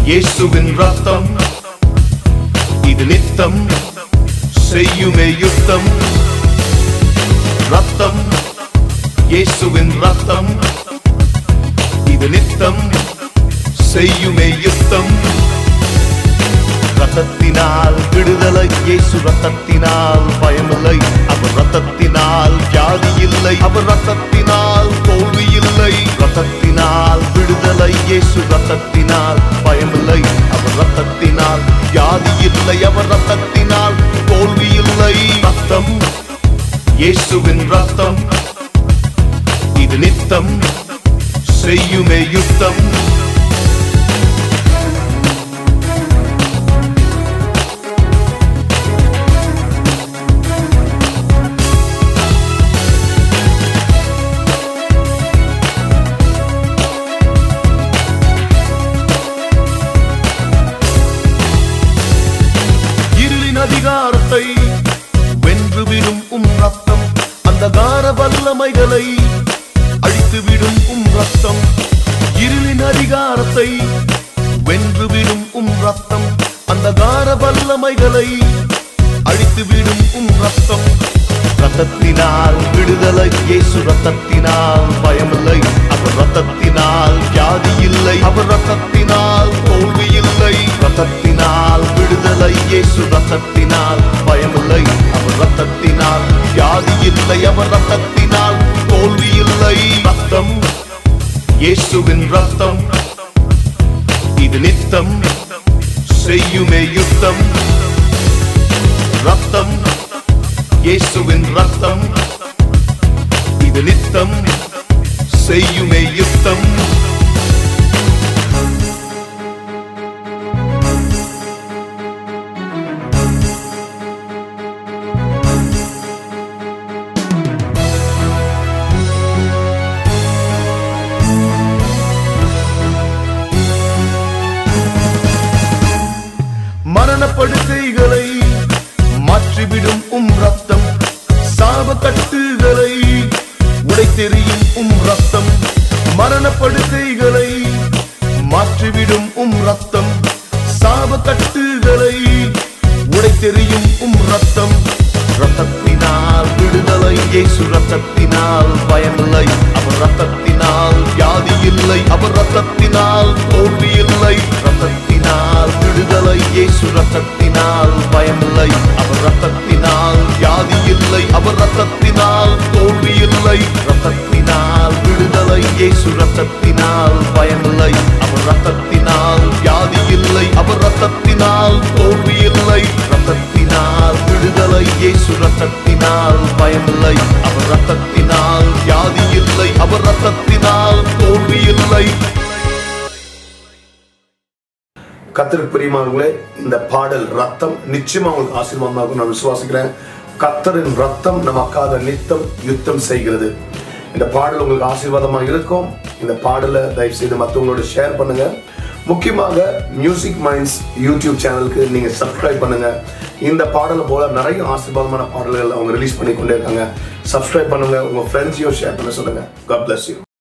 இயேசுவின் ரத்தம் இது நித்தம் செய்யுமே யுத்தம் ரத்தம் இயேசுவின் ரத்தம் இது நித்தம் செய்யுமே யுத்தம் ரத்தத்தினால் விடுதலை இயேசு ரத்தத்தினால் பயமில்லை அவர் ரத்தத்தினால் வியாதி இல்லை அவர் ரத்தத்தினால் தோல்வி இல்லை ரத்தத்தினால் விடுதலை இயேசு ரத்தத்தினால் பயமில்லை அவர் ரத்தத்தினால் வியாதி இல்லை அவர் ரத்தத்தினால் தோல்வி இல்லை ரத்தம் இயேசுவின் ரத்தம் இது நித்தம் செய்யுமே யுத்தம் இருளின் அதிகாரத்தை வென்றுவிடும் உம் ரத்தம் அந்தகார வல்லமைகளை அழித்துவிடும் உம் ரத்தம் இருளின் அதிகாரத்தை வென்றுவிடும் உம் ரத்தம் அந்தகார வல்லமைகளை அழித்துவிடும் உம் ரத்தம் ரத்தத்தினால் விடுதலை இயேசு ரத்தத்தினால் பயமில்லை அவர் ரத்தத்தினால் வியாதி இல்லை அவர் ரத்தத்தினால் தோல்வி இல்லை ரத்தத்தினால் விடுதலை இயேசு ரத்தத்தினால் பயமில்லை அவர் ரத்தத்தினால் வியாதி இல்லை அவர் ரத்தத்தினால் தோல்வி இல்லை ரத்தம் இயேசுவின் ரத்தம் இது நித்தம் செய்யுமே யுத்தம் ரத்தம் இயேசுவின் ரத்தம் இது நித்தம் செய்யுமே யுத்தம் மரணப்படுக்கைகளை மாற்றிவிடும் உம் ரத்தம் சாப கட்டுகளை உடைத்தெறியும் உம் ரத்தம் மரணப்படுக்கைகளை மாற்றிவிடும் உம் ரத்தம் சாப கட்டுகளை உடைத்தெறியும் உம் ரத்தம் ரத்தத்தினால் விடுதலை இயேசு ரத்தத்தினால் பயமில்லை அவர் ரத்தத்தினால் வியாதி இல்லை அவர் ரத்தத்தினால் தோல்வி இல்லை ரத்தத்தினால் விடுதலை இயேசு ரத்தத்தினால் பயமில்லை அவர் ரத்தத்தினால் வியாதி இல்லை அவர் ரத்தத்தினால் தோல்வி இல்லை ரத்தத்தினால் விடுதலை இயேசு ரத்தத்தினால் பயமில்லை அவர் ரத்தத்தினால் வியாதி இல்லை அவர் ரத்தத்தினால் தோல்வி இல்லை ரத்தத்தினால் விடுதலை இயேசு ரத்தத்தினால் பயமில்லை அவர் ரத்தத்தினால் வியாதி இல்லை அவர் ரத்தத்தினால் தோல்வி இல்லை கத்தருக்கு பிரியமானவர்களே இந்த பாடல் ரத்தம் நிச்சயமா உங்களுக்கு ஆசீர்வாதமாகும் நான் விசுவாசிக்கிறேன் கத்தரின் ரத்தம் நமக்காக நித்தம் யுத்தம் செய்கிறது இந்த பாடல் உங்களுக்கு ஆசீர்வாதமா இருக்கும் இந்த பாடலை தயவு செய்து மற்றவங்களோட ஷேர் பண்ணுங்க முக்கியமாக மியூசிக் மைண்ட்ஸ் யூடியூப் சேனலுக்கு நீங்க சப்ஸ்கிரைப் பண்ணுங்க இந்த பாடலை போல நிறைய ஆசீர்வாதமான பாடல்கள் அவங்க ரிலீஸ் பண்ணி கொண்டே இருக்காங்க சப்ஸ்கிரைப் பண்ணுங்க உங்க ஃப்ரெண்ட்ஸையும் ஷேர் பண்ண சொல்லுங்க God bless you